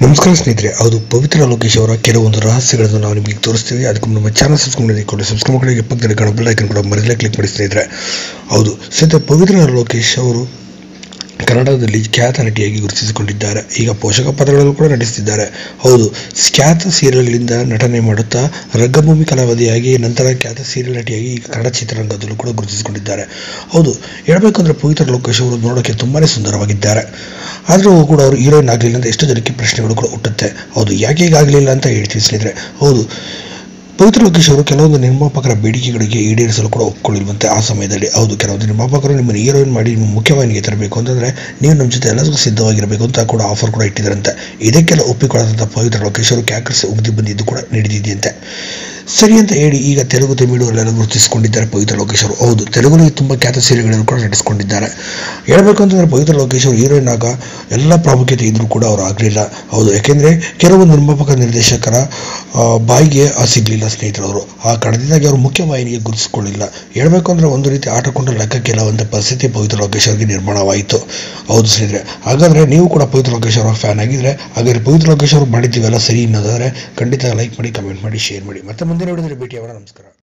ನಮಸ್ಕಾರ ಸ್ನೇಹಿತರೆ ಹೌದು ಪವಿತ್ರ ಲೋಕೇಶ್ ಅವರ ಕೆಲವೊಂದು ರಹಸ್ಯಗಳನ್ನು ನಾವು ನಿಮಗೆ ತೋರಿಸ್ತೀವಿ ಅದಕ್ಕೆ ನಮ್ಮ ಚಾನಲ್ ಸಬ್ಸ್ಕ್ರೈಬ್ ಮಾಡಿಕೊಂಡು ಸಬ್ಸ್ಕ್ರೈಬ್ ಮಾಡಿ ಪಕ್ಕದಲ್ಲಿ ಕಾಣೋ ಬೆಲ್ ಐಕನ್ ಕೂಡ ಮರಿಲೇ ಕ್ಲಿಕ್ ಮಾಡಿ ಸ್ನೇಹಿತರೆ ಹೌದು ಸ್ನೇಹಿತರೆ ಪವಿತ್ರ ಲೋಕೇಶ್ ಅವರು ಕನ್ನಡದಲ್ಲಿ ಖ್ಯಾತ ನಟಿಯಾಗಿ ಗುರುತಿಸಿಕೊಂಡಿದ್ದಾರೆ ಈಗ ಪೋಷಕ ಪಾತ್ರಗಳಲ್ಲೂ ಕೂಡ ನಟಿಸ್ತಿದ್ದಾರೆ ಹೌದು ಖ್ಯಾತ ಸೀರಿಯಲ್ಗಳಿಂದ ನಟನೆ ಮಾಡುತ್ತಾ ರಂಗಭೂಮಿ ಕಲಾವಿದೆಯಾಗಿ ನಂತರ ಖ್ಯಾತ ಸೀರಿಯಲ್ ನಟಿಯಾಗಿ ಈಗ ಕನ್ನಡ ಚಿತ್ರರಂಗದಲ್ಲೂ ಕೂಡ ಗುರುತಿಸಿಕೊಂಡಿದ್ದಾರೆ ಹೌದು ಹೇಳ್ಬೇಕಂದ್ರೆ ಪವಿತ್ರ ಲೋಕೇಶ್ ಅವರು ನೋಡೋಕ್ಕೆ ತುಂಬಾನೇ ಸುಂದರವಾಗಿದ್ದಾರೆ ಆದರೂ ಕೂಡ ಅವರು ಹೀರೋಯಿನ್ ಆಗಲಿಲ್ಲ ಅಂತ ಎಷ್ಟೋ ಜನಕ್ಕೆ ಪ್ರಶ್ನೆಗಳು ಕೂಡ ಹುಟ್ಟುತ್ತೆ ಹೌದು ಯಾಕೆ ಹೀಗಾಗಲಿಲ್ಲ ಅಂತ ಹೇಳ್ತೀವಿ ಸ್ನೇಹಿತರೆ ಹೌದು ಪವಿತ್ರ ಲೋಕೇಶ್ ಅವರು ಕೆಲವೊಂದು ನಿರ್ಮಾಪಕರ ಬೇಡಿಕೆಗಳಿಗೆ ಈಡೇರಿಸಲು ಕೂಡ ಒಪ್ಕೊಳ್ಳಿರುವಂತೆ ಆ ಸಮಯದಲ್ಲಿ ಹೌದು ಕೆಲವೊಂದು ನಿರ್ಮಾಪಕರು ನಿಮ್ಮನ್ನು ಹೀರೋಯಿನ್ ಮಾಡಿ ನಿಮ್ಮ ಮುಖ್ಯವಾಹಿನಿಗೆ ತರಬೇಕು ಅಂತಂದರೆ ನೀವು ನಮ್ಮ ಜೊತೆ ಎಲ್ಲರಿಗೂ ಸಿದ್ಧವಾಗಿರಬೇಕು ಅಂತ ಕೂಡ ಆಫರ್ ಕೂಡ ಇಟ್ಟಿದ್ದಾರಂತೆ ಇದಕ್ಕೆಲ್ಲ ಒಪ್ಪಿಕೊಳ್ಳದಂಥ ಪವಿತ್ರ ಲೋಕೇಶ್ ಅವರು ಕ್ಯಾಕರ್ಸ್ ಉಗ್ದಿ ಬಂದಿದ್ದು ಕೂಡ ನಡೆದಿದೆಯಂತೆ ಸರಿ ಅಂತ ಹೇಳಿ ಈಗ ತೆಲುಗು ತಮಿಳು ಅಲ್ಲೆಲ್ಲ ಗುರುತಿಸಿಕೊಂಡಿದ್ದಾರೆ ಪವಿತ್ರ ಲೋಕೇಶ್ ಅವರು ಹೌದು ತೆಲುಗುನಲ್ಲಿ ತುಂಬ ಖ್ಯಾತ ಸೀರೆಗಳನ್ನು ಕೂಡ ನಟಿಸಿಕೊಂಡಿದ್ದಾರೆ ಹೇಳ್ಬೇಕು ಅಂತಂದರೆ ಪವಿತ್ರ ಲೋಕೇಶ್ ಅವರು ಹೀರೋಯಿನ್ ಆಗ ಎಲ್ಲ ಪ್ರಾಮುಖ್ಯತೆ ಇದ್ರೂ ಕೂಡ ಅವರು ಆಗಲಿಲ್ಲ ಹೌದು ಯಾಕೆಂದರೆ ಕೆಲವು ನಿರ್ಮಾಪಕ ನಿರ್ದೇಶಕರ ಆ, ಬಾಯಿಗೆ ಆ ಸಿಗಲಿಲ್ಲ ಸ್ನೇಹಿತರವರು ಆ ಕಾರಣದಿಂದಾಗಿ ಅವರು ಮುಖ್ಯವಾಹಿನಿಗೆ ಗುರುತಿಸಿಕೊಳ್ಳಿಲ್ಲ ಹೇಳ್ಬೇಕು ಅಂದರೆ ಒಂದು ರೀತಿ ಆಟ ಕೊಂಡ ಲೆಕ್ಕಕ್ಕಿಲ್ಲ ಅಂತ ಪರಿಸ್ಥಿತಿ ಪವಿತ್ರ ಲೋಕೇಶ್ ಅವರಿಗೆ ನಿರ್ಮಾಣವಾಯಿತು ಹೌದು ಸ್ನೇಹಿತರೆ ಹಾಗಾದರೆ ನೀವು ಕೂಡ ಪವಿತ್ರ ಲೋಕೇಶ್ ಅವರ ಫ್ಯಾನ್ ಆಗಿದ್ರೆ ಹಾಗಾದರೆ ಪವಿತ್ರ ಲೋಕೇಶ್ ಅವರು ಮಾಡಿದ್ದೀವೆಲ್ಲ ಸರಿ ಅನ್ನೋದಾದರೆ ಖಂಡಿತ ಲೈಕ್ ಮಾಡಿ ಕಮೆಂಟ್ ಮಾಡಿ ಶೇರ್ ಮಾಡಿ ಮತ್ತೆ ಮುಂದಿನ ವಿಡಿಯೋದಲ್ಲಿ ಭೇಟಿಯಾಗೋಣ ನಮಸ್ಕಾರ